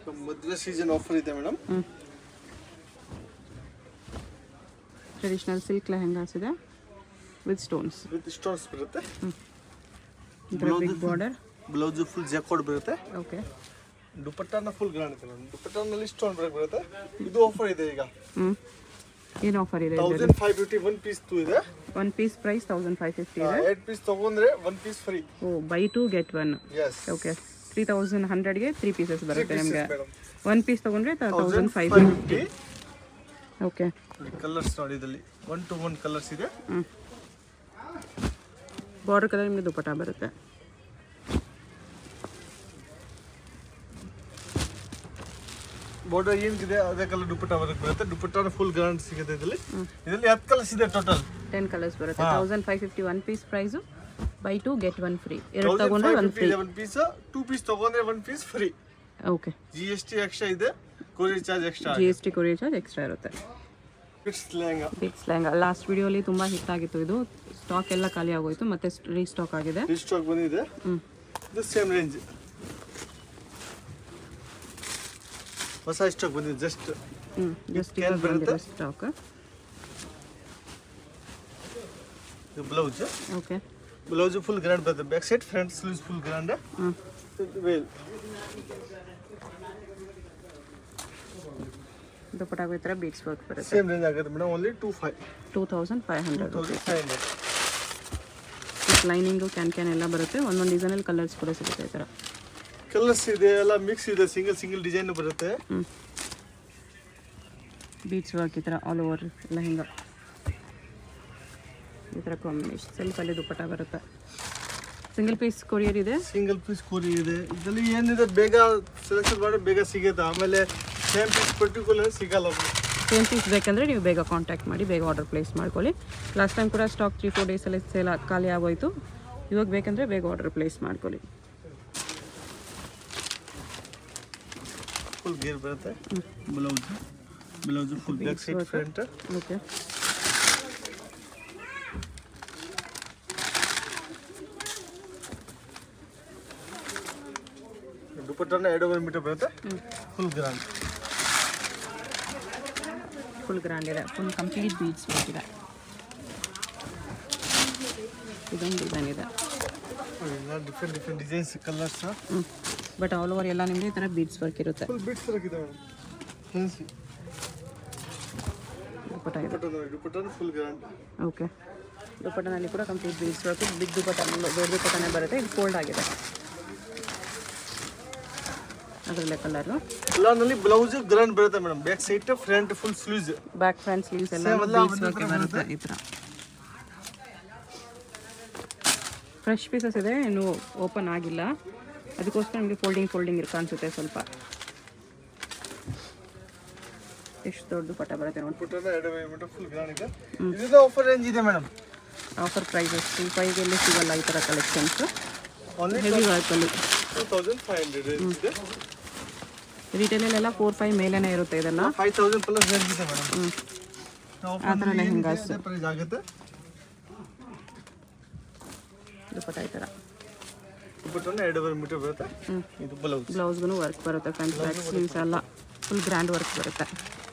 ಮದುವೆ season offer ಇದೆ madam traditional silk lehengas ಇದೆ ವಿತ್ ಸ್ಟೋನ್ಸ್ ವಿತ್ ಸ್ಟೋನ್ಸ್ ಬರುತ್ತೆ ಇದರ big border blouse full jacquard ಬರುತ್ತೆ ಓಕೆ ದುಪಟ್ಟಾನ ಫುಲ್ ಗ್ರಾಂಡ್ ಇದೆ ಮೇಡಮ್ ದುಪಟ್ಟಾನಲ್ಲಿ ಸ್ಟೋನ್ ಬರಕ್ ಬರುತ್ತೆ ಇದು ಆಫರ್ ಇದೆ ಈಗ ಹ್ಞೂ ಏನು ಆಫರ್ ಇದೆ thousand five fifty one piece two ಇದೆ one piece price thousand five fifty ಇದೆ ಏಟ್ ಪೀಸ್ ತಗೊಂಡ್ರೆ ಒನ್ ಪೀಸ್ ಫ್ರೀ ಓ buy two get one yes okay three thousand ಹಂಡ್ರೆಡ್ಗೆ ತ್ರೀ ಪೀಸಸ್ ಬರುತ್ತೆ ನಿಮಗೆ ಮೇಡಮ್ ಒನ್ ಪೀಸ್ ತೊಗೊಂಡ್ರೆ thousand five five fifty fifty okay colours ನೋಡಿ ಇದರಲ್ಲಿ one to one colours ಇದೆ ಹ್ಞೂ ಬಾರ್ಡರ್ ಕಲರ್ ನಿಮಗೆ ದುಪಟ್ಟ ಬರುತ್ತೆ ಬಾರ್ಡರ್ ಏನಿದೆ ಅದೇ ಕಲರ್ ದುಪಟ್ಟ ಬರಕ್ ಬರುತ್ತೆ ದುಪಟ್ಟಾನ ಫುಲ್ ಗ್ರಾಂಡ್ ಸಿಗುತ್ತೆ ಇದರಲ್ಲಿ ಇದರಲ್ಲಿ ಹತ್ತು ಕಲರ್ಸ್ ಇದೆ ಟೋಟಲ್ ಟೆನ್ ಕಲರ್ಸ್ ಬರುತ್ತೆ thousand five fifty one piece price buy two get one free ಎರಡು ತಗೊಂಡ್ರೆ one free one piece two piece ತಗೊಂಡ್ರೆ one piece free okay G S T extra ಇದೆ courier charge extra G S T courier charge extra ಇರುತ್ತೆ it's lehenga ಬಿಗ್ಸ್ lehenga last ವಿಡಿಯೋಲಿ ತುಂಬ hit ಆಗಿತ್ತು ಇದು ಸ್ಟಾಕ್ ಎಲ್ಲ ಖಾಲಿ ಆಗೋಯ್ತು ಮತ್ತೆ ರೀಸ್ಟಾಕ್ ಆಗಿದೆ ಸ್ಟಾಕ್ ಬಂದಿದೆ ಹ್ಞೂ ಇದು ಸೇಮ್ ರೇಂಜ್ ಹೊಸ ಸ್ಟಾಕ್ ಬಂದಿದೆ ಜಸ್ಟ್ ಹ್ಞೂ ಜಸ್ಟ್ can ಬರುತ್ತೆ? ಸ್ಟಾಕ್ ಇದು blouse okay blouse full grand ಬರುತ್ತೆ back side front sleeves full grand ಹ್ಞೂ ವೇಲ್ ದುಪಟ್ಟ ಈ ಥರ ಬೀಟ್ಸ್ ವರ್ಕ್ ಬರುತ್ತೆ ಸೇಮ್ ರೇಂಜ್ ಆಗುತ್ತೆ madam only two five two thousand five hundred thousand five hundred lining can can ಎಲ್ಲ ಬರುತ್ತೆ ಒಂದೊಂದು ಡಿಸೈನಲ್ಲಿ ಕಲರ್ಸ್ ಕೂಡ ಸಿಗುತ್ತೆ ಈ ಥರ ಕಲರ್ಸ್ ಇದೆ ಎಲ್ಲ ಮಿಕ್ಸ್ ಇದೆ ಸಿಂಗಲ್ ಸಿಂಗಲ್ ಡಿಸೈನ್ ಬರುತ್ತೆ ಹ್ಞೂ ಬೀಟ್ಸ್ ವರ್ಕ್ ಈ ಥರ ಆಲ್ ಓವರ್ ಲೆಹಂಗಾ ಈ ಥರ ಕಾಂಬಿನೇಷನ್ ಸೆಲ್ಫಲ್ಲಿ ದುಪ್ಪಟ್ಟ ಬರುತ್ತೆ ಸಿಂಗಲ್ ಪೀಸ್ ಕೊರಿಯರ್ ಇದೆ ಸಿಂಗಲ್ ಪೀಸ್ ಕೋರಿ ಇದೆ ಇದರಲ್ಲಿ ಏನಿದೆ ಬೇಗ ಸೆಲೆಕ್ಷನ್ ಮಾಡಿ ಬೇಗ ಸಿಗುತ್ತೆ ಆಮೇಲೆ ಸೇಮ್ ಪೀಸ್ ಪರ್ಟಿಕ್ಯುಲರ್ ಸಿಗಲ್ಲ ಸೇಮ್ ಪೀಸ್ ಬೇಕಂದರೆ ನೀವು ಬೇಗ ಕಾಂಟ್ಯಾಕ್ಟ್ ಮಾಡಿ ಬೇಗ ಆರ್ಡರ್ ಪ್ಲೇಸ್ ಮಾಡ್ಕೊಳ್ಳಿ ಲಾಸ್ಟ್ ಟೈಮ್ ಕೂಡ ಸ್ಟಾಕ್ ತ್ರೀ ಫೋರ್ ಡೇಸಲ್ಲಿ ಸೇಲ್ ಖಾಲಿ ಆಗೋಯ್ತು ಇವಾಗ ಬೇಕಂದರೆ ಬೇಗ ಆರ್ಡರ್ ಪ್ಲೇಸ್ ಮಾಡ್ಕೊಳ್ಳಿ ಫುಲ್ ಗೇರ್ ಬರುತ್ತೆ blouse blouse full back side front okay ದುಪಟ್ಟನ ಎರಡೂವರೆ ಮೀಟರ್ ಬರುತ್ತೆ ಫುಲ್ ಗ್ರಾಂಡ್ ಫುಲ್ ಗ್ರ್ಯಾಂಡ್ ಇದೆ ಫುಲ್ ಕಂಪ್ಲೀಟ್ ಬೀಡ್ಸ್ ಬೇಕಿದೆ ಇದೊಂದು ಡಿಸೈನ್ ಇದೆ ಡಿಫ್ರೆಂಟ್ ಡಿಫ್ರೆಂಟ್ ಡಿಸೈನ್ಸ್ ಕಲರ್ಸ್ ಹ್ಞೂ ಬಟ್ ಆಲ್ ಓವರ್ ಎಲ್ಲ ನಿಮಗೆ ಈ ಥರ ಬೀಡ್ಸ್ ವರ್ಕ್ ಇರುತ್ತೆ ಫುಲ್ ಬಿಟ್ಸ್ ಇದೆ ಮೇಡಮ್ ಫ್ಯಾನ್ಸಿ ದುಪ್ಪಟ್ಟ ಇದೆ ದುಪಟ್ಟ ನೋಡಿ ದುಪಟ್ಟನ ಫುಲ್ ಗ್ರಾಂಡ್ ಓಕೆ ದುಪ್ಪಟ್ಟನಲ್ಲಿ ಕೂಡ complete beads work big dupatta ದೊಡ್ಡ ದುಪ್ಪಟ್ಟನೇ ಬರುತ್ತೆ ಇದು ಫೋಲ್ಡ್ ಆಗಿದೆ ಅದರಲ್ಲೇ ಕಲರು ಎಲ್ಲಾನಲ್ಲಿ ಬ್ಲೌಸ್ ಗ್ರಾಂಡ್ ಬರುತ್ತೆ madam back side front full sleeves back front sleeves ಎಲ್ಲ Same ಎಲ್ಲ ಬೀಡ್ಸ್ ಒಂದೇ ವರ್ಕ್ ಥರ ಬರುತ್ತೆ ಈ ಥರ ಫ್ರೆಶ್ ಪೀಸಸ್ ಇದೆ ಇನ್ನು ಓಪನ್ ಆಗಿಲ್ಲ ಅದಕ್ಕೋಸ್ಕರ ನಿಮಗೆ ಫೋಲ್ಡಿಂಗ್ ಫೋಲ್ಡಿಂಗ್ ಇರ್ ಕಾಣಿಸುತ್ತೆ ಸ್ವಲ್ಪ ಎಷ್ಟು ದೊಡ್ಡ ದುಪ್ಪಟ್ಟ ಬರುತ್ತೆ ನೋಡಿ ದುಪಟ್ಟನ ಎರಡೂವರೆ ಮೀಟರ್ ಫುಲ್ ಗ್ರಾಂಡ್ ಇದೆ ಇದರಿಂದ ಆಫರ್ ರೇಂಜ್ ಇದೆ ಮೇಡಮ್ ಆಫರ್ ಪ್ರೈಸಸ್ ಟೂ ಫೈವ್ಗೆಲ್ಲಿ ಸಿಗಲ್ಲ ಈ ಥರ ಕಲೆಕ್ಷನ್ಸ್ ಓನ್ಲಿ ಹೆವಿ ವರ್ಕಲ್ಲಿ two thousand five hundred range ಇದೆ ರಿಟೇಲಲ್ಲೆಲ್ಲ ಫೋರ್ ಫೈವ್ ಮೇಲೇನೆ ಇರುತ್ತೆ ಇದೆಲ್ಲ ಫೈವ್ ತೌಸಂಡ್ ಪ್ಲಸ್ ರೇಂಜ್ ಇದೆ ಮೇಡಮ್ ಹ್ಞೂ ಆ ಥರ ಲೆಹೆಂಗಾಸ್ ಪ್ರೈಸ್ ಆಗುತ್ತೆ ದುಪ್ಪಟ್ಟ ಈ ಥರ ದುಪಟ್ಟನ ಎರಡೂವರೆ ಮೀಟರ್ ಬರುತ್ತೆ ಹ್ಞೂ ಇದು ಬ್ಲೌಸ್ ಬ್ಲೌಸ್ಗೂ ವರ್ಕ್ ಬರುತ್ತೆ ಫ್ರಂಟ್ ಬ್ಯಾಕ್ ಸ್ಲೀವ್ಸ್ ಎಲ್ಲ ಫುಲ್ ಗ್ರ್ಯಾಂಡ್ ವರ್ಕ್ ಬರುತ್ತೆ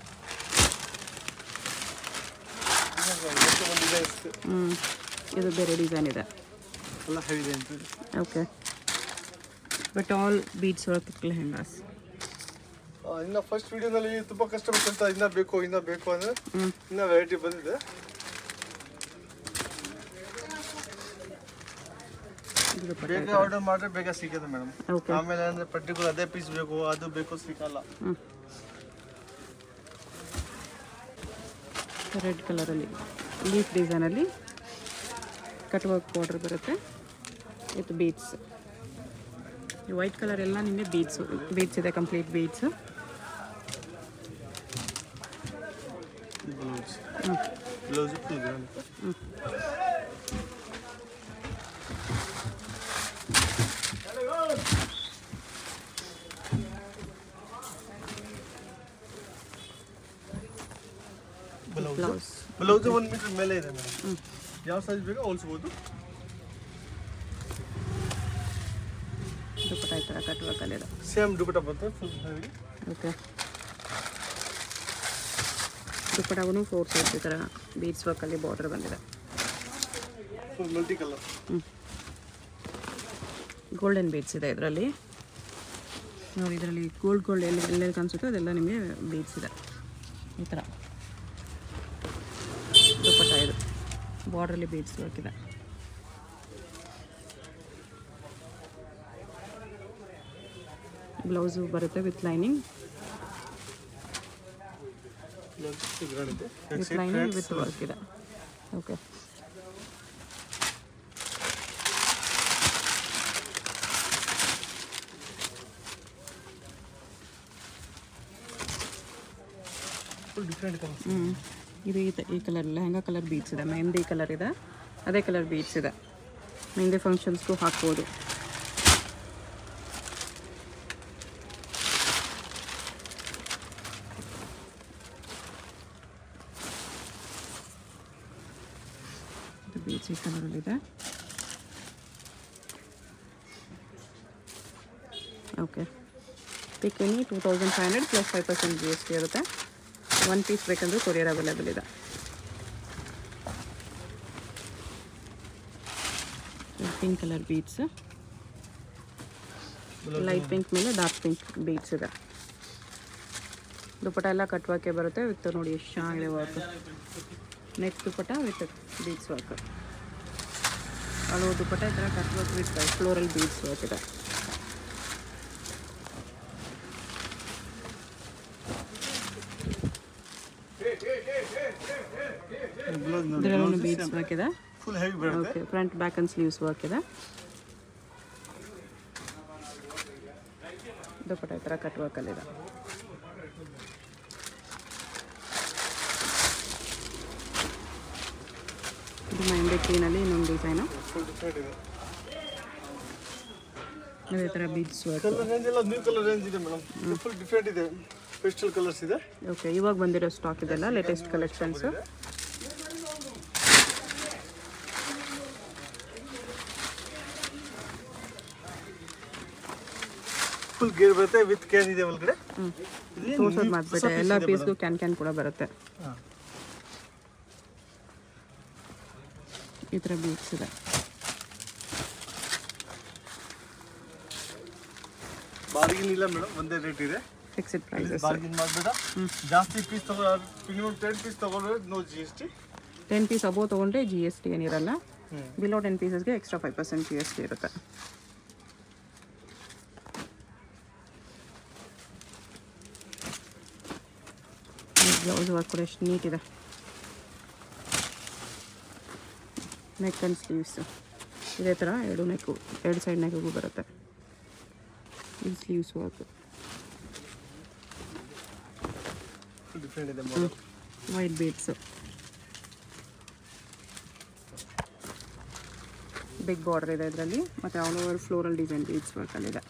ಹ್ಞೂ ಇದು ಬೇರೆ ಡಿಸೈನ್ ಇದೆ ಎಲ್ಲ ಹೆವಿ ಅಂತ okay but all beads work lehengas ಇನ್ನು ಫಸ್ಟ್ ವಿಡಿಯೋನಲ್ಲಿ ತುಂಬ ಕಸ್ಟಮರ್ಸ್ ಅಂತ ಇನ್ನ ಬೇಕು ಇನ್ನ ಬೇಕು ಅಂದ್ರೆ ಹ್ಞೂ ಇನ್ನ ವೆರೈಟಿ ಬಂದಿದೆ ಇದು ದುಪ್ಪಟ್ಟ ಬೇಗ ಆರ್ಡರ್ ಮಾಡಿದ್ರೆ ಬೇಗ ಸಿಗುತ್ತೆ ಮೇಡಮ್ ಓಕೆ ಆಮೇಲೆ ಅಂದ್ರೆ ಪರ್ಟಿಕ್ಯುಲರ್ ಅದೇ ಪೀಸ್ ಬೇಕು ಅದು ಬೇಕು ಸಿಗಲ್ಲ ಹ್ಞೂ ರೆಡ್ ಕಲರಲ್ಲಿ ಲೀಫ್ ಡಿಸೈನಲ್ಲಿ ಕಟ್ ವರ್ಕ್ ಬಾರ್ಡರ್ ಬರುತ್ತೆ ವಿತ್ ಬೀಡ್ಸ್ ವೈಟ್ ಕಲರ್ ಎಲ್ಲ ನಿಮಗೆ ಬೀಡ್ಸು ಬೀಡ್ಸ್ ಇದೆ ಕಂಪ್ಲೀಟ್ ಬೀಡ್ಸು ಬ್ಲೌಸ್ ಹ್ಞೂ blouse full grand blouse blouse blouse ಒಂದು ಮೀಟರ್ ಮೇಲೆ ಇದೆ ಮೇಡಮ್ ಯಾವ ಸೈಜ್ ಬೇಕೋ ಹೊಲಿಸ್ಬೋದು ದುಪ್ಪಟ ಈ ಥರ ಕಟ್ ವರ್ಕಲ್ಲಿ ಇದೆ ಸೇಮ್ ದುಪಟ್ಟ ಬರ್ತದೆ ಫುಲ್ ಹೆವಿ ಓಕೆ ದುಪ್ಪಟಗೂ ಫೋರ್ ಸೈಡ್ಸ್ ಈ ಥರ ಬೀಡ್ಸ್ ವರ್ಕಲ್ಲಿ ಬಾರ್ಡರ್ ಬಂದಿದೆ full multi colour golden beads ಇದೆ ಇದರಲ್ಲಿ ನೋಡಿ ಇದರಲ್ಲಿ ಗೋಲ್ಡ್ ಗೋಲ್ಡ್ ಎಲ್ಲಿ ಎಲ್ಲೆಲ್ಲಿ ಕಾಣಿಸುತ್ತೋ ಅದೆಲ್ಲ ನಿಮಗೆ ಬೀಡ್ಸ್ ಇದೆ ಈ ಥರ ದುಪ್ಪಟ್ಟ ಇದು ಬಾರ್ಡ್ರಲ್ಲಿ ಬೀಡ್ಸ್ ವರ್ಕ್ ಇದೆ ಬ್ಲೌಸು ಬರುತ್ತೆ ವಿತ್ ಲೈನಿಂಗ್ ಗ್ರಾಂಡ್ ಇದೆ ವಿತ್ ಲೈನಿಂಗ್ ವಿತ್ ವರ್ಕ್ ಇದೆ ಓಕೆ ಫುಲ್ ಡಿಫ್ರೆಂಟ್ ಕಲರ್ ಹ್ಞೂ ಇದು ಈ ತ- ಈ ಕಲರ್ ಲೆಹಂಗಾ ಕಲರ್ ಬೀಡ್ಸ್ ಇದೆ ಮೆಹಂದಿ ಕಲರ್ ಇದೆ ಅದೇ ಕಲರ್ ಬೀಡ್ಸ್ ಇದೆ ಮೆಹಂದಿ ಫಂಕ್ಷನ್ಸ್ಗೂ ಹಾಕ್ಬೋದು ಇದು ಬೀಡ್ಸ್ ಈ ಕಲರಲ್ಲಿದೆ okay pick any two thousand five hundred plus five percent G S T ಇರುತ್ತೆ ಒನ್ ಪೀಸ್ ಬೇಕಂದ್ರೆ ಕೊರಿಯರ್ ಅವೈಲೇಬಲ್ ಇದೆ pink colour beads light pink ಮೇಲೆ ಡಾರ್ಕ್ ಪಿಂಕ್ ಬೀಡ್ಸ್ ಇದೆ ದುಪ್ಪಟ ಎಲ್ಲ ಕಟ್ವಾಕೆ ಬರುತ್ತೆ ವಿತ್ ನೋಡಿ ಎಷ್ಟು ಚೆನ್ನಾಗಿದೆ work neck dupatta with beads work ಅಳು ದುಪ್ಪಟ ಈ ಥರ cut work with floral beads work ಇದೆ ಬ್ಲೌಸ್ ಇದರಲ್ಲೂ ಬೀಡ್ಸ್ ವರ್ಕ್ ಇದೆ ಫುಲ್ ಹೆವಿ ಬರುತ್ತೆ okay front back and sleeves work ಇದೆ ದುಪ್ಪಟ ಈ ಥರ ಕಟ್ ವರ್ಕಲ್ಲಿದೆ ಇದು ಮೈಂಡ್ ಕ್ಲೀನಲ್ಲಿ ಇನ್ನೊಂದು ಡಿಸೈನು ಫುಲ್ ಡಿಫ್ರೆಂಟ್ ಇದೆ ಅದೇ ಥರ ಬೀಡ್ಸ್ ವರ್ಕ್ ಕಲರ್ ರೇಂಜ್ ಎಲ್ಲ ನ್ಯೂ ಕಲರ್ ರೇಂಜ್ ಇದೆ ಮೇಡಮ್ ಫುಲ್ ಡಿಫ್ರೆಂಟ್ ಇದೆ ಪೆಸ್ಟಲ್ ಕಲರ್ಸ್ ಇದೆ ಓಕೆ ಇವಾಗ ಬಂದಿರೋ ಸ್ಟಾಕ್ ಇದೆಲ್ಲ ಲೇಟೆಸ್ಟ್ ಕಲೆಕ್ಷನ್ಸು ಫುಲ್ ಗೇರ್ ಬರುತ್ತೆ ವಿತ್ ಕ್ಯಾನ್ ಇದೆ ಒಳಗಡೆ ಹ್ಞೂ ಇದು ತೋರ್ಸೋದು ಮಾಡಿಬಿಟ್ಟೆ ಎಲ್ಲ ಪೀಸ್ಗೂ ಕ್ಯಾನ್ ಕ್ಯಾನ್ ಕೂಡ ಬರುತ್ತೆ ಹಾಂ ಈ ಥರ ಬೀಡ್ಸ್ ಇದೆ ಬಾರ್ಗಿನ್ ಇಲ್ಲ ಮೇಡಮ್ ಒಂದೇ ರೇಟ್ ಇದೆ ಫಿಕ್ಸ್ಡ್ ಪ್ರೈಸಸ್ ಬಾರ್ಗಿನ್ ಮಾಡಬೇಡ ಜಾಸ್ತಿ ಪೀಸ್ ತಗೋ ಮಿನಿಮಮ್ ಟೆನ್ ಪೀಸ್ ತಗೊಂಡ್ರೆ no G S T ten piece above ತೊಗೊಂಡ್ರೆ ಜಿ ಎಸ್ ಟಿ ಏನಿರಲ್ಲ ಹ್ಞೂ ಬಿಲೋ ಟೆನ್ ಪೀಸಸ್ಗೆ extra five percent G S T ಇರುತ್ತೆ ಬ್ಲೌಸ್ ವರ್ಕ್ ಕೂಡ ಎಷ್ಟು ನೀಟ್ ಇದೆ ನೆಕ್ ಆ್ಯಂಡ್ ಸ್ಲೀವ್ಸು ಇದೇ ಥರ ಎರಡು ನೆಕ್ಕು ಎರಡು ಸೈಡ್ ನೆಕ್ಕಿಗೂ ಬರುತ್ತೆ ಈ ಸ್ಲೀವ್ಸ್ ವರ್ಕ್ ಫುಲ್ ಡಿಫ್ರೆಂಟ್ ಇದೆ model. White beads big border ಇದೆ ಇದರಲ್ಲಿ ಮತ್ತು all over floral design beads ವರ್ಕಲ್ಲಿದೆ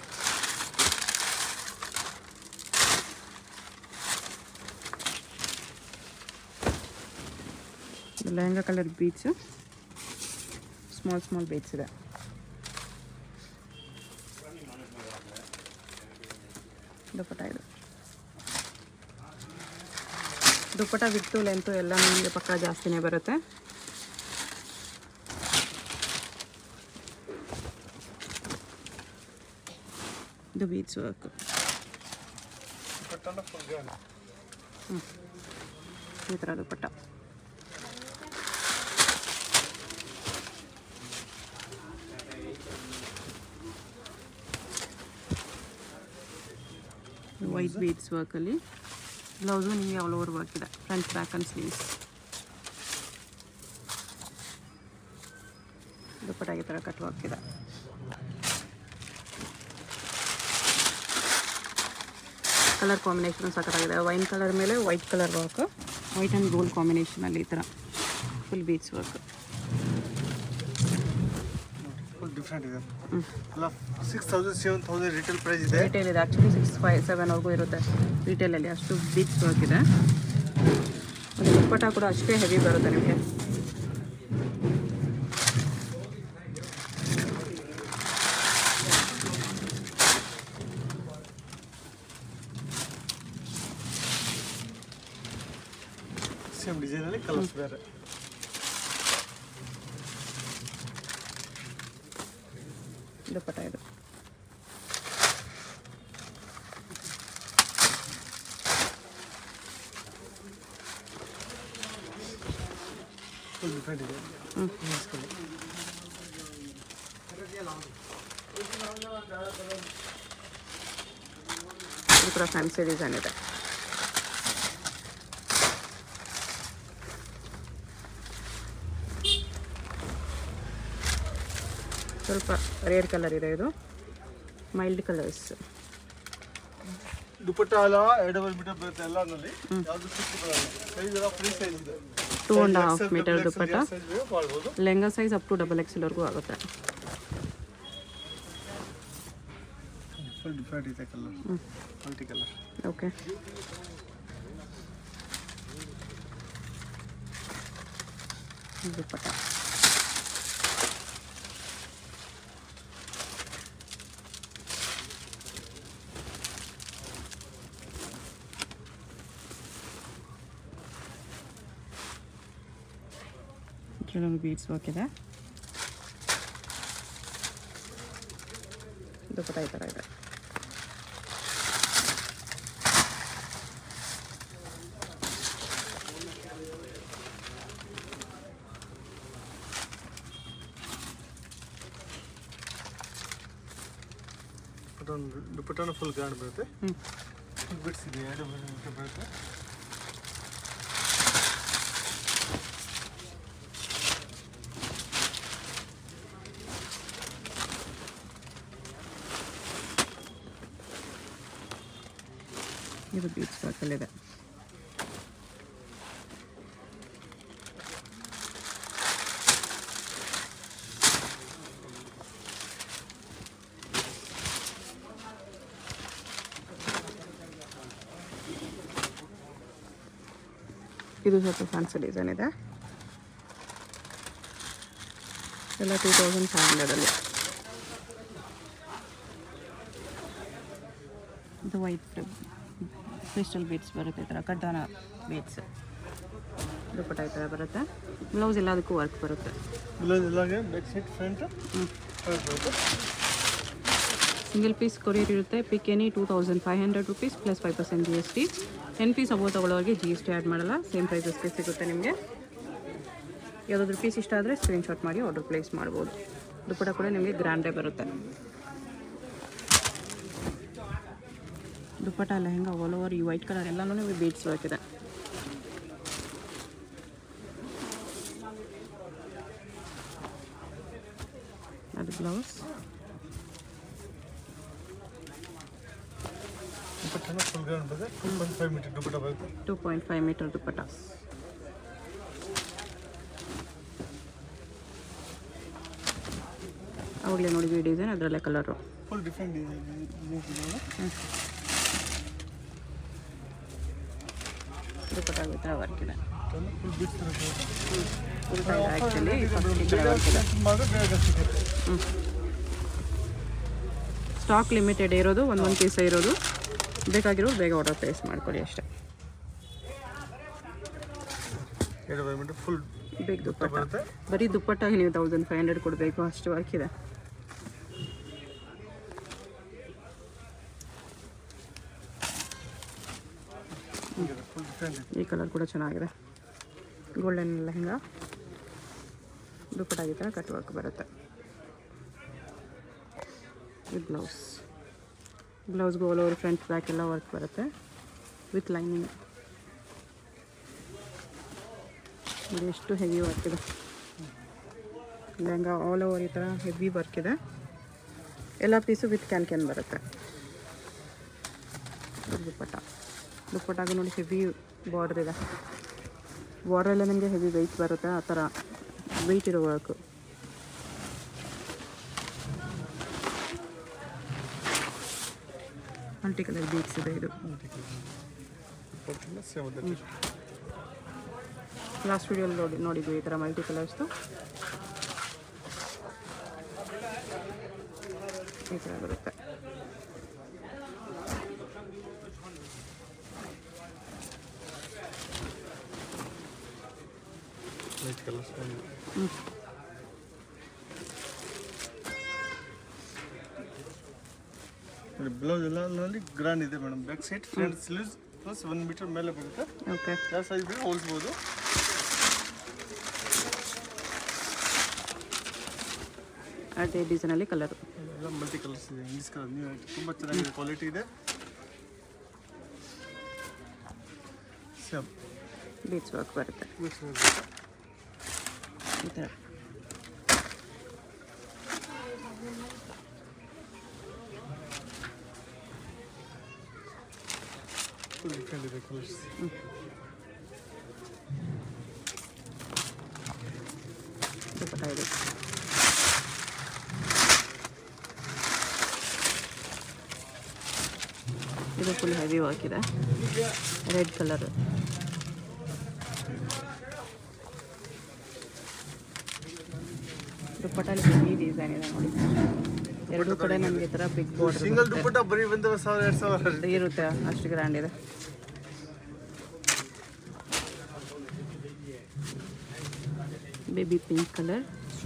ಇದು lehenga colour beads small small beads ಇದೆ ದುಪ್ಪಟ ಇದು ದುಪ್ಪಟ ವಿತ್ತು ಲೆಂತು ಎಲ್ಲ ನಿಮಗೆ ಪಕ್ಕ ಜಾಸ್ತಿನೇ ಬರುತ್ತೆ ಇದು ಬೀಡ್ಸ್ ವರ್ಕ್ ದುಪ್ಪಟ್ಟನ full grand. ಈ ಥರ ದುಪ್ಪಟ್ಟ ವೈಟ್ ಬೀಡ್ಸ್ ವರ್ಕಲ್ಲಿ ಬ್ಲೌಸು ನಿಮಗೆ ಆಲ್ ಓವರ್ ವರ್ಕ್ ಇದೆ front back and sleeves dupatta ಈ ಥರ ಕಟ್ ವರ್ಕ್ ಇದೆ ಕಲರ್ ಕಾಂಬಿನೇಷನ್ ಸಖತ್ತಾಗಿದೆ ವೈನ್ ಕಲರ್ ಮೇಲೆ white colour work white and gold ಕಾಂಬಿನೇಷನಲ್ಲಿ ಈ ಥರ ಫುಲ್ ಬೀಚ್ ವರ್ಕ್ ಫುಲ್ ಡಿಫ್ರೆಂಟ್ ಇದೆ ಎಲ್ಲ six thousand seven thousand retail price ಇದೆ ರಿಟೇಲ್ ಇದೆ ಆ್ಯಕ್ಚುಲಿ ಸಿಕ್ಸ್ ಫೈವ್ ಸೆವೆನ್ವರೆಗೂ ಇರುತ್ತೆ ರಿಟೇಲಲ್ಲಿ ಅಷ್ಟು ಬೀಚ್ ವರ್ಕ್ ಇದೆ ಮತ್ತು ದುಪ್ಪಟ್ಟ ಕೂಡ ಅಷ್ಟೇ ಹೆವಿ ಬರುತ್ತೆ ನಿಮಗೆ ಸೇಮ್ ಡಿಸೈನಲ್ಲಿ ಕಲರ್ಸ್ ಬೇರೆ ದುಪ್ಪಟ ಇದು ಫುಲ್ ಡಿಫ್ರೆಂಟ್ ಇದೆ ಹ್ಮ್. Nice colour. ಇದು ಕೂಡ ಫ್ಯಾನ್ಸಿ ಡಿಸೈನ್ ಇದೆ ಸ್ವಲ್ಪ ರೇರ್ ಕಲರ್ ಇದೆ ಇದು ಮೈಲ್ಡ್ ಕಲರ್ಸ್ ದುಪ್ಪಟ್ಟ ಎಲ್ಲ ಎರಡೂವರೆ ಮೀಟರ್ ಬರುತ್ತೆ ಎಲ್ಲನಲ್ಲಿ ಯಾವುದು ಸಿಕ್ಕು ಬರಲ್ಲ ಸೈಜ್ ಎಲ್ಲ ಫ್ರೀ ಸೈಜ್ ಇದೆ two and half metre dupatta size ಮಾಡ್ಬೋದು lehenga size up to double ಎಕ್ಸ್ಎಲ್ವರೆಗೂ ಆಗುತ್ತೆ ಫುಲ್ ಡಿಫ್ರೆಂಟ್ ಇದೆ colour multi colour okay dupatta ಕೆಲವೊಂದು ಬೀಡ್ಸ್ ವರ್ಕ್ ಇದೆ ದುಪ್ಪಟ್ಟ ಈ ಥರ ಇದೆ ಒಂದು ದುಪ್ಪಟ್ಟನ ಫುಲ್ ಗ್ರ್ಯಾಂಡ್ ಬರುತ್ತೆ ಹ್ಞೂ ಬಿಡ್ಸ್ ಇದೆ ಎರಡೂವರೆ ಮೀಟರ್ ಬರುತ್ತೆ ಇದು ಬೀಚ್ ವರ್ಕಲ್ಲಿದೆ ಇದು ಸ್ವಲ್ಪ ಫ್ಯಾನ್ಸಿ ಡಿಸೈನ್ ಇದೆ ಎಲ್ಲ ಟೂ ತೌಸಂಡ್ ಫೈವ್ ಹಂಡ್ರೆಡಲ್ಲಿ ಇದು ವೈಟ್ ಕ್ರಿಸ್ಟಲ್ ಬೀಟ್ಸ್ ಬರುತ್ತೆ ಈ ಥರ ಕಡ್ಡಾನ ಬೀಟ್ಸ್ ದುಪ್ಪಟ್ಟ ಈ ಥರ ಬರುತ್ತೆ ಬ್ಲೌಸ್ ಎಲ್ಲದಕ್ಕೂ ವರ್ಕ್ ಬರುತ್ತೆ ಬ್ಲೌಸ್ ಎಲ್ಲಾಗೆ ಬ್ಯಾಕ್ ಸೈಡ್ ಫ್ರಂಟ್ ಹ್ಞೂ ಬರುತ್ತೆ ಸಿಂಗಲ್ ಪೀಸ್ ಕೊರಿಯರ್ ಇರುತ್ತೆ pick any two thousand five hundred rupees plus five percent G S T ten piece above ತೊಗೊಳ್ಳೋರಿಗೆ ಜಿ ಎಸ್ ಟಿ ಆ್ಯಡ್ ಮಾಡಲ್ಲ ಸೇಮ್ ಪ್ರೈಸಸ್ಗೆ ಸಿಗುತ್ತೆ ನಿಮಗೆ ಯಾವುದಾದ್ರೂ ಪೀಸ್ ಇಷ್ಟ ಆದರೆ ಸ್ಕ್ರೀನ್ಶಾಟ್ ಮಾಡಿ ಆರ್ಡರ್ ಪ್ಲೇಸ್ ಮಾಡ್ಬೋದು ದುಪ್ಪಟ್ಟ ಕೂಡ ನಿಮಗೆ ಗ್ರ್ಯಾಂಡೇ ಬರುತ್ತೆ ದುಪ್ಪಟ್ಟ ಲೆಹಂಗಾ ಆಲ್ ಓವರ್ ಈ ವೈಟ್ ಕಲರ್ ಎಲ್ಲನೂ ನಿಮಗೆ ಬೀಡ್ಸ್ ವರ್ಕ್ ಇದೆ ಅದು ಬ್ಲೌಸ್ ದುಪ್ಪಟ್ಟನ ಫುಲ್ ಗ್ರ್ಯಾಂಡ್ ಬರುತ್ತೆ two point five metre dupatta ಬರುತ್ತೆ two point five metre dupatta ಅವಾಗಲೇ ನೋಡಿದ್ವಿ ಡಿಸೈನ್ ಅದರಲ್ಲೇ ಕಲರು ಫುಲ್ ಡಿಫ್ರೆಂಟ್ ಇದೆ ದುಪ್ಪಟ್ಟ ಈ ಥರ ವರ್ಕ್ ಇದೆ ಫುಲ್ ಬಿಡ್ಸ್ ಇರುತ್ತೆ ಫುಲ್ ಸೈಡ್ ಆ್ಯಕ್ಚುಲಿ ಈ ಥರ ವರ್ಕ್ ಇದೆ ಮಾಡಿದ್ರೆ ಬೇಗ ಸಿಗುತ್ತೆ ಸ್ಟಾಕ್ ಲಿಮಿಟೆಡ್ ಇರೋದು ಒಂದೊಂದು ಪೀಸ್ ಇರೋದು ಬೇಕಾಗಿರೋದು ಬೇಗ ಆರ್ಡರ್ ಪ್ಲೇಸ್ ಮಾಡ್ಕೊಳ್ಳಿ ಅಷ್ಟೇ ಎರಡೂವರೆ ಮೀಟರ್ ಫುಲ್ ಬೇಗ ದುಪ್ಪಟ್ಟ ಬರುತ್ತೆ ಬರೀ ದುಪ್ಪಟ್ಟಾಗಿ ನೀವು ತೌಸಂಡ್ ಫೈವ್ ಹಂಡ್ರೆಡ್ ಕೊಡಬೇಕು ಅಷ್ಟು ವರ್ಕ್ ಇದೆ ಫುಲ್ ಡಿಫ್ರೆಂಟ್ ಇದೆ ಈ ಕಲರ್ ಕೂಡ ಚೆನ್ನಾಗಿದೆ ಗೋಲ್ಡನ್ ಲೆಹಂಗಾ ದುಪ್ಪಟ್ಟ ಈ ಥರ ಕಟ್ ವರ್ಕ್ ಬರುತ್ತೆ ವಿತ್ ಬ್ಲೌಸ್ ಬ್ಲೌಸ್ಗೆ ಆಲ್ ಓವರ್ ಫ್ರಂಟ್ ಬ್ಯಾಕ್ ಎಲ್ಲ ವರ್ಕ್ ಬರುತ್ತೆ ವಿತ್ ಲೈನಿಂಗ್ ನೋಡಿ ಎಷ್ಟು ಹೆವಿ ವರ್ಕ್ ಇದೆ ಲೆಹಂಗಾ ಆಲ್ ಓವರ್ ಈ ಥರ ಹೆವಿ ವರ್ಕ್ ಇದೆ ಎಲ್ಲ ಪೀಸು ವಿತ್ ಕ್ಯಾನ್ ಕ್ಯಾನ್ ಬರುತ್ತೆ ಇದು ದುಪ್ಪಟ್ಟ ದುಪ್ಪಟ್ಟಾಗ ನೋಡಿ ಹೆವಿ ಬಾರ್ಡರ್ ಇದೆ ಬಾರ್ಡರ್ ಎಲ್ಲ ನಿಮಗೆ ಹೆವಿ ವೆಯ್ಟ್ ಬರುತ್ತೆ ಆ ಥರ ವೆಯ್ಟ್ ಇರೋ ವರ್ಕು ಮಲ್ಟಿ ಕಲರ್ ಬೀಟ್ಸ್ ಇದೆ ಇದು ಸೇಮ್ ಅದೇ ಲಾಸ್ಟ್ ವಿಡಿಯೋಲಿ ನೋಡಿ ನೋಡಿದ್ವಿ ಈ ಥರ ಮಲ್ಟಿ ಕಲರ್ಸ್ದು ಈ ಥರ ಬರುತ್ತೆ ವೈಟ್ ಕಲರ್ಸ್ ಹ್ಞೂ ನೋಡಿ ಬ್ಲೌಸ್ ಎಲ್ಲ ನೋಡಿ ಗ್ರಾಂಡ್ ಇದೆ madam back side front sleeves plus one metre ಮೇಲೆ ಬರುತ್ತೆ ಓಕೆ ಯಾವ ಸೈಜ್ ಬೇಕು ಹೋಲಿಸ್ಬೋದು ಅದೇ ಡಿಸೈನಲ್ಲಿ ಕಲರು ಎಲ್ಲ ಮಲ್ಟಿ ಕಲರ್ಸ್ ಇದೆ ಇಂಗ್ಲೀಷ್ ಕಲರ್ ನೀವು ತುಂಬ ಚೆನ್ನಾಗಿದೆ ಕ್ವಾಲಿಟಿ ಇದೆ ಸೇಮ್ ಬೀಚ್ ವರ್ಕ್ ಬರುತ್ತೆ ಈ ಥರ ಫುಲ್ ಡಿಫ್ರೆಂಟ್ ಇದೆ ಕಲರ್ಸ್ ದುಪ್ಪಟ್ಟ ಇದೆ ಇದು ಫುಲ್ ಹೆವಿ ವರ್ಕ್ ಇದೆ ರೆಡ್ ಕಲರ್ ದುಪ್ಪಟ್ಟಲ್ಲಿ ಹೆವಿ ಡಿಸೈನ್ ಇದೆ ನೋಡಿ ಎರಡು ಕಡೆ ನಮಗೆ ಈ ಥರ ಬಿಗ್ ಬಾರ್ಡರ್ ಸಿಂಗಲ್ ದುಪ್ಪಟ್ಟ ಬರೀ ಒಂದೂವರೆ ಸಾವಿರ ಎರಡು ಸಾವಿರ ಇರುತ್ತೆ ಅಷ್ಟು ಗ್ರ್ಯಾಂಡ್ ಇದೆ baby pink colour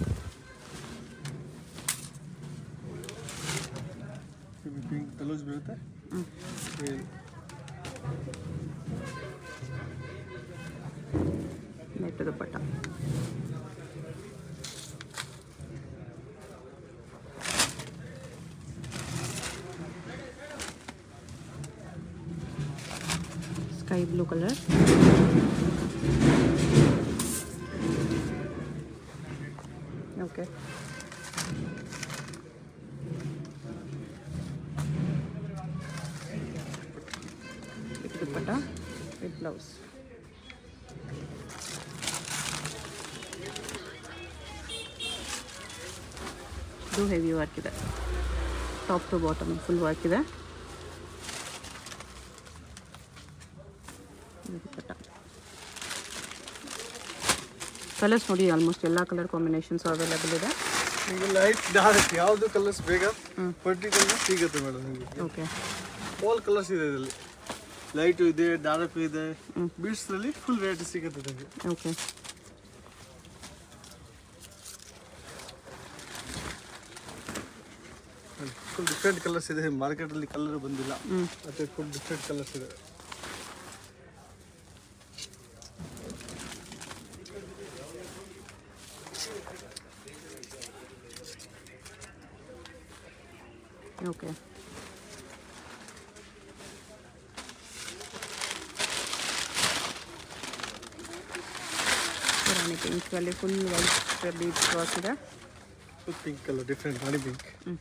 pink blouse ಬರುತ್ತೆ net dupatta sky blue colour okay ಇದು ದುಪ್ಪಟ್ಟ ವಿತ್ ಬ್ಲೌಸ್ ಇದು ಹೆವಿ ವರ್ಕ್ ಇದೆ top to bottom full work ಇದೆ ಇದು ದುಪ್ಪಟ್ಟ ಕಲರ್ಸ್ ನೋಡಿ ಆಲ್ಮೋಸ್ಟ್ ಎಲ್ಲ ಕಲರ್ ಕಾಂಬಿನೇಷನ್ಸ್ ಅವೈಲೇಬಲ್ ಇದೆ ನಿಮಗೆ ಲೈಟ್ ಡಾರ್ಕ್ ಯಾವುದು ಕಲರ್ಸ್ ಬೇಕಾ ಪರ್ಟಿಕ್ಯುಲರ್ ಸಿಗುತ್ತೆ ಮೇಡಮ್ ನಿಮಗೆ ಓಕೆ ಆಲ್ ಕಲರ್ಸ್ ಇದೆ ಇದರಲ್ಲಿ ಲೈಟು ಇದೆ ಡಾರ್ಕ್ ಇದೆ ಬೀಡ್ಸ್ನಲ್ಲಿ ಫುಲ್ ವೆರೈಟಿ ಸಿಗುತ್ತೆ ನಿಮಗೆ ಓಕೆ ಫುಲ್ ಡಿಫ್ರೆಂಟ್ ಕಲರ್ಸ್ ಇದೆ ಮಾರ್ಕೆಟಲ್ಲಿ ಕಲರ್ ಬಂದಿಲ್ಲ ಹ್ಞೂ ಮತ್ತೆ ಫುಲ್ ಡಿಫ್ರೆಂಟ್ ಕಲರ್ಸ್ ಇದೆ ಓಕೆ ರಾಣಿ ಪಿಂಕ್ ಅಲ್ಲಿ ಫುಲ್ ವೈಟ್ ಬೀಚ್ ವರ್ಕ್ ಇದೆ full pink colour different rani pink ಹ್ಮ್.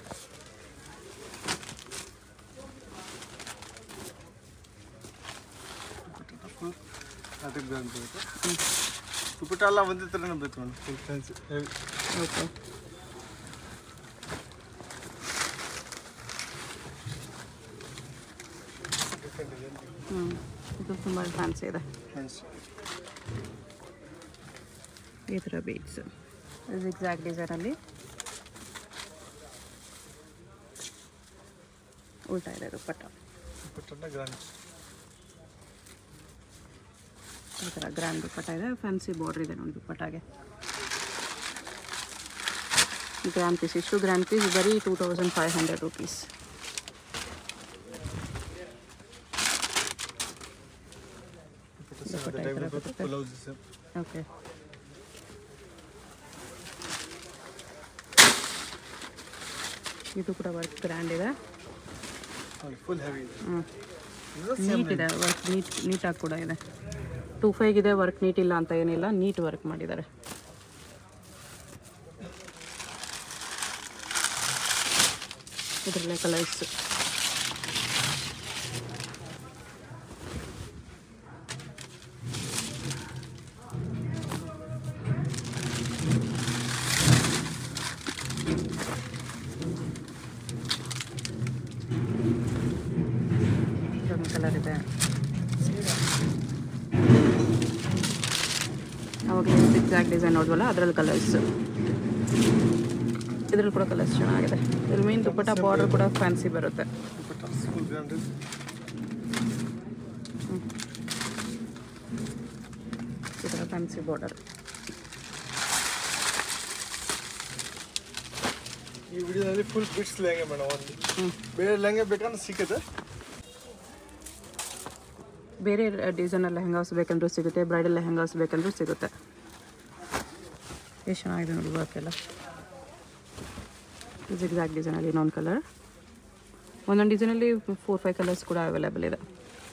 ಫುಲ್ ಅದಕ್ಕೆ ಬ್ರ್ಯಾಂಡ್ ಬರುತ್ತೆ ದುಪ್ಪಟ್ಟ ಎಲ್ಲ ಒಂದೇ ಥರನೇ ಬರುತ್ತೆ madam full fancy heavy okay different ಇದೆ ಹ್ಞೂ ಇದು ತುಂಬ ಫ್ಯಾನ್ಸಿ ಇದೆ ಫ್ಯಾನ್ಸಿ ಈ ಥರ ಬೀಟ್ಸ್ ಎಕ್ಸಾಕ್ಟ್ ಡಿಸೈನಲ್ಲಿ ಉಲ್ಟಾ ಇದೆ ದುಪ್ಪಟ್ಟ ದುಪ್ಪಟ್ಟನ ಗ್ರ್ಯಾಂಡ್ ಈ ಥರ ಗ್ರ್ಯಾಂಡ್ ದುಪ್ಪಟ್ಟ ಇದೆ ಫ್ಯಾನ್ಸಿ ಬಾರ್ಡ್ರ್ ಇದೆ ನೋಡಿ ದುಪ್ಪಟ್ಟಾಗೆ ಗ್ರ್ಯಾಂಡ್ ಪೀಸ್ ಇಷ್ಟು ಗ್ರ್ಯಾಂಡ್ ಪೀಸ್ ಬರೀ two thousand five hundred rupees dupatta type ಬರುತ್ತೆ ಬ್ಲೌಸ್ ಸೇಮ್ ಓಕೆ ಇದು ಕೂಡ ವರ್ಕ್ ಗ್ರ್ಯಾಂಡ್ ಇದೆ ಫುಲ್ ಹೆವಿ ಇದೆ ಹ್ಞೂ ಇದು ಸೇಮ್ ನೀಟ್ ಇದೆ ವರ್ಕ್ ನೀಟ್ ನೀಟಾಗಿ ಕೂಡ ಇದೆ ಟೂ ಫೈವ್ಗಿದೆ ವರ್ಕ್ ನೀಟ್ ಇಲ್ಲ ಅಂತ ಏನಿಲ್ಲ ನೀಟ್ ವರ್ಕ್ ಮಾಡಿದ್ದಾರೆ ಇದರಲ್ಲೇ ಕಲರ್ಸ್ ಇದೊಂದು ಕಲರ್ ಇದೆ ಅವಾಗ ಎಕ್ಸಾಕ್ಟ್ ಡಿಸೈನ್ ನೋಡ್ವಲ್ಲ ಅದರಲ್ಲಿ ಕಲರ್ಸ್ ಇದ್ರಲ್ಲಿ ಕೂಡ ಕಲರ್ಸ್ ಚೆನ್ನಾಗಿದೆ ಇದ್ರ ಮೇನ್ ದುಪ್ಪಟ್ಟ ಬಾರ್ಡರ್ ಕೂಡ ಫ್ಯಾನ್ಸಿ ಬರುತ್ತೆ ದುಪ್ಪಟ್ಟ ಫುಲ್ ಗ್ರ್ಯಾಂಡ್ ಇದೆ ಈ ಥರ ಫ್ಯಾನ್ಸಿ ಬಾರ್ಡರ್ ಈ ವಿಡಿಯೋದಲ್ಲಿ ಫುಲ್ ಬಿಟ್ಸ್ ಲೆಹಂಗೆ ಮೇಡಮ್ ಒಂದು ಹ್ಞೂ ಬೇರೆ ಲೆಹಂಗೆ ಬೇಕಂದ್ರೆ ಸಿಕ್ಕತ್ತೆ ಬೇರೆ ಡಿಸೈನರ್ ಲೆಹಂಗಾಸ್ ಬೇಕಂದ್ರೂ ಸಿಗುತ್ತೆ ಬ್ರೈಡಲ್ ಲೆಹಂಗಾಸ್ ಬೇಕಂದ್ರೂ ಸಿಗುತ್ತೆ ಎಷ್ಟು ಚೆನ್ನಾಗಿದೆ ನೋಡಿ ವರ್ಕ್ ಎಲ್ಲ ಎಕ್ಸಾಕ್ಟ್ ಡಿಸೈನಲ್ಲಿ ಇನ್ನೊಂದು ಕಲರ್ ಒಂದೊಂದು ಡಿಸೈನಲ್ಲಿ ಫೋರ್ ಫೈವ್ ಕಲರ್ಸ್ ಕೂಡ ಅವೈಲೇಬಲ್ ಇದೆ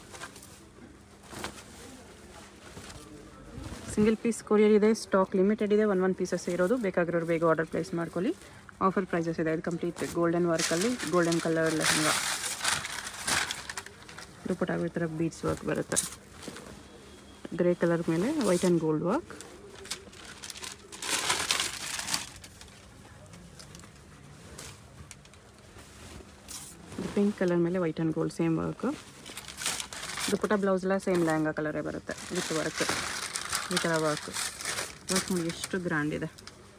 ಸಿಂಗಲ್ ಪೀಸ್ ಕೊರಿಯರ್ ಇದೆ ಸ್ಟಾಕ್ ಲಿಮಿಟೆಡ್ ಇದೆ ಒನ್ ಒನ್ ಪೀಸಸ್ ಇರೋದು ಬೇಕಾಗಿರೋರು ಬೇಗ ಆರ್ಡರ್ ಪ್ಲೇಸ್ ಮಾಡ್ಕೊಳ್ಳಿ ಆಫರ್ ಪ್ರೈಸಸ್ ಇದೆ ಇದು ಕಂಪ್ಲೀಟ್ ಗೋಲ್ಡನ್ ವರ್ಕಲ್ಲಿ ಗೋಲ್ಡನ್ ಕಲರ್ ಲೆಹಂಗಾ ದುಪ್ಪಟ್ಟಾಗೋ ಈ ಥರ ಬೀಡ್ಸ್ ವರ್ಕ್ ಬರುತ್ತೆ ಗ್ರೇ ಕಲರ್ ಮೇಲೆ white and gold work pink colour ಮೇಲೆ white and gold same work dupatta blouse ಎಲ್ಲ ಸೇಮ್ ಲೆಹಂಗಾ ಕಲರೇ ಬರುತ್ತೆ ವಿತ್ ವರ್ಕ್ ಈ ಥರ ವರ್ಕ್ ವರ್ಕ್ ನೋಡಿ ಎಷ್ಟು ಗ್ರ್ಯಾಂಡ್ ಇದೆ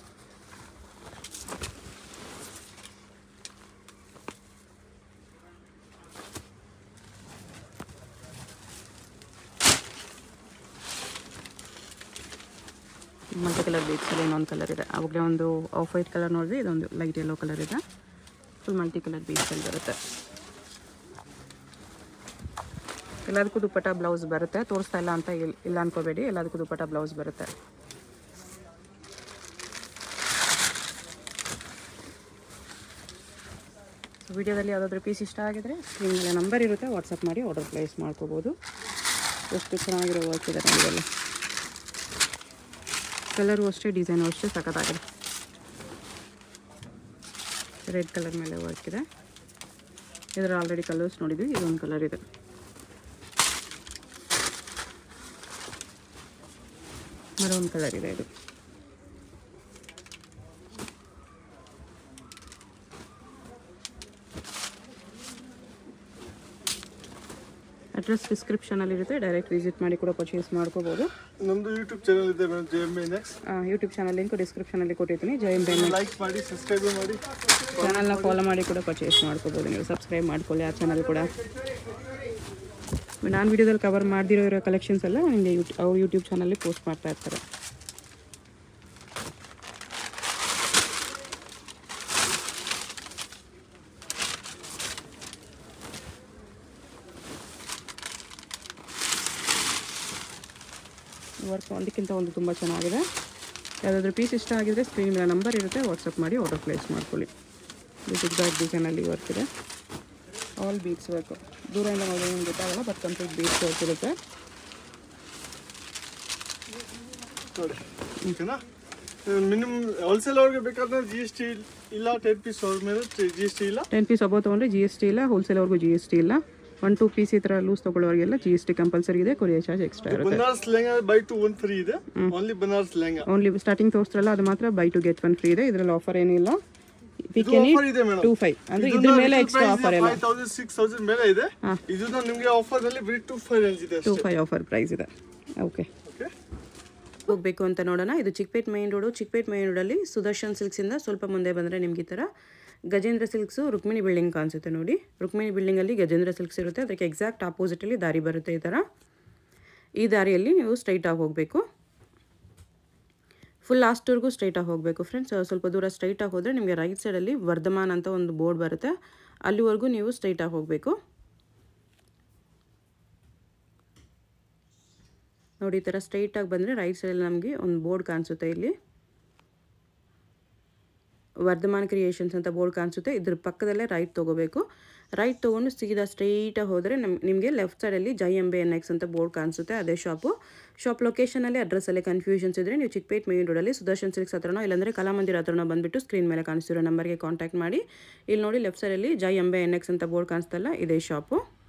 ಮಲ್ಟಿ ಕಲರ್ ಬೀಡ್ಸಲ್ಲಿ ಇನ್ನೊಂದು ಕಲರ್ ಇದೆ ಅವಾಗಲೇ ಒಂದು ಆಫ್ ವೈಟ್ ಕಲರ್ ನೋಡಿದ್ರೆ ಇದೊಂದು ಲೈಟ್ ಯೆಲ್ಲೋ ಕಲರ್ ಇದೆ ಫುಲ್ ಮಲ್ಟಿ ಕಲರ್ ಬೀಡ್ಸಲ್ಲಿ ಬರುತ್ತೆ ಎಲ್ಲದಕ್ಕೂ ದುಪ್ಪಟ್ಟ ಬ್ಲೌಸ್ ಬರುತ್ತೆ ತೋರಿಸ್ತಾ ಇಲ್ಲ ಅಂತ ಇಲ್- ಇಲ್ಲ ಅನ್ಕೋಬೇಡಿ ಎಲ್ಲದಕ್ಕೂ ದುಪ್ಪಟ್ಟ ಬ್ಲೌಸ್ ಬರುತ್ತೆ ವಿಡಿಯೋದಲ್ಲಿ ಯಾವುದಾದ್ರೂ ಪೀಸ್ ಇಷ್ಟ ಆಗಿದ್ರೆ ಸ್ಕ್ರೀನ್ ಮೇಲೆ ನಂಬರ್ ಇರುತ್ತೆ ವಾಟ್ಸಪ್ ಮಾಡಿ ಆರ್ಡರ್ ಪ್ಲೇಸ್ ಮಾಡ್ಕೋಬೋದು ಎಷ್ಟು ಚೆನ್ನಾಗಿರೋ ವರ್ಕ್ ಇದೆ ನಮಗೆಲ್ಲ ಕಲರು ಅಷ್ಟೇ ಡಿಸೈನು ಅಷ್ಟೇ ಸಖತ್ತಾಗಿದೆ ರೆಡ್ ಕಲರ್ ಮೇಲೆ ವರ್ಕ್ ಇದೆ ಇದರ ಆಲ್ರೆಡಿ ಕಲರ್ಸ್ ನೋಡಿದ್ವಿ ಇದೊಂದು ಕಲರ್ ಇದೆ ಮರೊಂದು ಕಲರ್ ಇದೆ ಇದು ಅಡ್ರೆಸ್ ಡಿಸ್ಕ್ರಿಪ್ಷನಲ್ಲಿ ಇರುತ್ತೆ ಡೈರೆಕ್ಟ್ ವಿಸಿಟ್ ಮಾಡಿ ಕೂಡ ಪರ್ಚೇಸ್ ಮಾಡ್ಕೋಬೋದು ನಮ್ದು ಯೂಟ್ಯೂಬ್ ಚಾನಲ್ ಇದೆ madam J M next YouTube channel link ಡಿಸ್ಕ್ರಿಪ್ಷನಲ್ಲಿ ಕೊಟ್ಟಿರ್ತೀನಿ ಜೈ ಎಂ ಬೆನ್ ಲೈಕ್ ಮಾಡಿ ಸಬ್ಸ್ಕ್ರೈಬ್ ಮಾಡಿ ಚಾನಲ್ನ ಫಾಲೋ ಮಾಡಿ ಕೂಡ ಪರ್ಚೇಸ್ ಮಾಡ್ಕೋಬೋದು ನೀವು ಸಬ್ಸ್ಕ್ರೈಬ್ ಮಾಡ್ಕೊಳ್ಳಿ ಆ ಚಾನಲ್ ಕೂಡ ನಾನು ವಿಡಿಯೋದಲ್ಲಿ ಕವರ್ ಮಾಡದಿರೋ ಇರೋ ಕಲೆಕ್ಷನ್ಸ್ ಎಲ್ಲ ನಿಮಗೆ ಯೂಟ್ಯೂ ಅವ್ರು ಯೂಟ್ಯೂಬ್ ಚಾನಲ್ಲಿ ಪೋಸ್ಟ್ ಮಾಡ್ತಾ ಇರ್ತಾರೆ ವರ್ಕ್ ಒಂದಕ್ಕಿಂತ ಒಂದು ತುಂಬ ಚೆನ್ನಾಗಿದೆ ಯಾವುದಾದ್ರೂ ಪೀಸ್ ಇಷ್ಟ ಆಗಿದ್ರೆ ಸ್ಕ್ರೀನ್ ಮೇಲೆ ನಂಬರ್ ಇರುತ್ತೆ ವಾಟ್ಸಪ್ ಮಾಡಿ ಆರ್ಡರ್ ಪ್ಲೇಸ್ ಮಾಡ್ಕೊಳ್ಳಿ ಇದು ಬ್ಯಾಗ್ ಡಿಸೈನಲ್ಲಿ ವರ್ಕ್ ಇದೆ ಆಲ್ ಬೀಟ್ಸ್ ವರ್ಕು ದೂರದಿಂದ ನೋಡಿದ್ರೆ ನಿಮ್ಗೆ ಗೊತ್ತಾಗಲ್ಲ ಬಟ್ ಕಂಪ್ಲೀಟ್ ಬೀಟ್ಸ್ ವರ್ಕ್ ಇರುತ್ತೆ ನೋಡಿ ಓಕೆನಾ ಮಿನಿಮಮ್ ಹೋಲ್ಸೇಲ್ ಅವ್ರಿಗೆ ಬೇಕಾದ್ರೆ ಜಿ ಎಸ್ ಟಿ ಇಲ್ಲ ಟೆನ್ ಪೀಸ್ ಅವ್ರ ಮೇಲೆ ಜಿ ಎಸ್ ಟಿ ಇಲ್ಲ ಟೆನ್ ಪೀಸ್ ಅಬೋ ತೊಗೊಂಡ್ರೆ ಜಿ ಎಸ್ ಟಿ ಇಲ್ಲ ಹೋಲ್ಸೇಲ್ವರೆಗೂ ಜಿ ಎಸ್ ಟಿ ಇಲ್ಲ ಒನ್ ಟೂ ಪೀಸ್ ಈ ಥರ ಲೂಸ್ ತೊಗೊಳ್ಳೋರಿಗೆಲ್ಲ ಜಿ ಎಸ್ ಟಿ ಕಂಪಲ್ಸರಿ ಇದೆ ಕೊರಿಯರ್ ಚಾರ್ಜ್ ಎಕ್ಸ್ಟ್ರಾ ಇರುತ್ತೆ Banaras lehenga buy two one free ಇದೆ only Banaras lehenga only starting ತೋರಿಸ್ತಾರಲ್ಲ ಅದು ಮಾತ್ರ buy two get one free ಇದೆ ಇದರಲ್ಲಿ ಆಫರ್ ಏನಿಲ್ಲ ಇದು ಆಫರ್ ಇದೆ ಮೇಡಮ್ ಟೂ ಫೈವ್ ಅಂದರೆ ಇದ್ರ ಮೇಲೆ ಎಕ್ಸ್ಟ್ರಾ ಆಫರ್ ಎಲ್ಲ ಫೈವ್ ತೌಸಂಡ್ ಸಿಕ್ಸ್ ತೌಸಂಡ್ ಮೇಲೆ ಇದೆ ಇದು ನಿಮಗೆ ಆಫರ್ ಅಲ್ಲಿ ಬರೀ ಟು ಫೈವ್ ರೇಂಜ್ ಇದೆ two five offer price okay okay ಓಕೆ ಹೋಗಬೇಕು ಅಂತ ನೋಡೋಣ ಇದು Chickpet main road Chickpet main ರೋಡಲ್ಲಿ ಸುದರ್ಶನ್ ಸಿಲ್ಕ್ಸಿಂದ ಸ್ವಲ್ಪ ಮುಂದೆ ಬಂದರೆ ನಿಮ್ಗೆ ಈ ಥರ ಗಜೇಂದ್ರ ಸಿಲ್ಕ್ಸು ರುಕ್ಮಿಣಿ ಬಿಲ್ಡಿಂಗ್ ಕಾಣಿಸುತ್ತೆ ನೋಡಿ ರುಕ್ಮಿಣಿ ಬಿಲ್ಡಿಂಗಲ್ಲಿ ಗಜೇಂದ್ರ ಸಿಲ್ಕ್ಸ್ ಇರುತ್ತೆ ಅದಕ್ಕೆ ಎಕ್ಸಾಕ್ಟ್ ಆಪೋಸಿಟಲ್ಲಿ ದಾರಿ ಬರುತ್ತೆ ಈ ಥರ ಈ ದಾರಿಯಲ್ಲಿ ನೀವು ಸ್ಟ್ರೈಟಾಗಿ ಹೋಗಬೇಕು ಫುಲ್ ಲಾಸ್ಟ್ವರೆಗೂ ಸ್ಟ್ರೈಟಾಗಿ ಹೋಗಬೇಕು ಫ್ರೆಂಡ್ಸ್ ಸ್ವಲ್ಪ ದೂರ ಸ್ಟ್ರೈಟಾಗಿ ಹೋದರೆ ನಿಮಗೆ ರೈಟ್ ಸೈಡಲ್ಲಿ ವರ್ಧಮಾನ್ ಅಂತ ಒಂದು ಬೋರ್ಡ್ ಬರುತ್ತೆ ಅಲ್ಲಿವರೆಗೂ ನೀವು ಸ್ಟ್ರೈಟಾಗಿ ಹೋಗಬೇಕು ನೋಡಿ ಈ ಥರ ಸ್ಟ್ರೈಟಾಗಿ ಬಂದರೆ ರೈಟ್ ಸೈಡಲ್ಲಿ ನಮಗೆ ಒಂದು ಬೋರ್ಡ್ ಕಾಣಿಸುತ್ತೆ ಇಲ್ಲಿ ವರ್ಧಮಾನ್ ಕ್ರಿಯೇಷನ್ಸ್ ಅಂತ ಬೋರ್ಡ್ ಕಾಣಿಸುತ್ತೆ ಇದ್ರ ಪಕ್ಕದಲ್ಲೇ ರೈಟ್ ತೊಗೋಬೇಕು ರೈಟ್ ತೊಗೊಂಡು ಸೀದಾ ಸ್ಟ್ರೈಟಾಗಿ ಹೋದರೆ ನಮ್ ನಿಮಗೆ ಲೆಫ್ಟ್ ಸೈಡಲ್ಲಿ J M B N X ಅಂತ ಬೋರ್ಡ್ ಕಾಣಿಸುತ್ತೆ ಅದೇ ಶಾಪು ಶಾಪ್ ಲೊಕೇಶನಲ್ಲಿ ಅಡ್ರೆಸ್ಸಲ್ಲಿ ಕನ್ಫ್ಯೂಷನ್ಸ್ ಇದ್ದರೆ ನೀವು ಚಿಕ್ಕಪೇಟ್ ಮೇನ್ ರೋಡಲ್ಲಿ ಸುದರ್ಶನ್ ಸಿಲ್ಕ್ಸ್ ಹತ್ರನೋ ಇಲ್ಲಾಂದರೆ ಕಲಾಮಂದಿರ ಹತ್ರನೋ ಬಂದುಬಿಟ್ಟು ಸ್ಕ್ರೀನ್ ಮೇಲೆ ಕಾಣಿಸ್ತಿರೋ ನಂಬರ್ಗೆ ಕಾಂಟ್ಯಾಕ್ಟ್ ಮಾಡಿ ಇಲ್ಲಿ ನೋಡಿ ಲೆಫ್ಟ್ ಸೈಡಲ್ಲಿ J M B N X ಅಂತ ಬೋರ್ಡ್ ಕಾಣಿಸ್ತಲ್ಲ ಇದೇ ಶಾಪು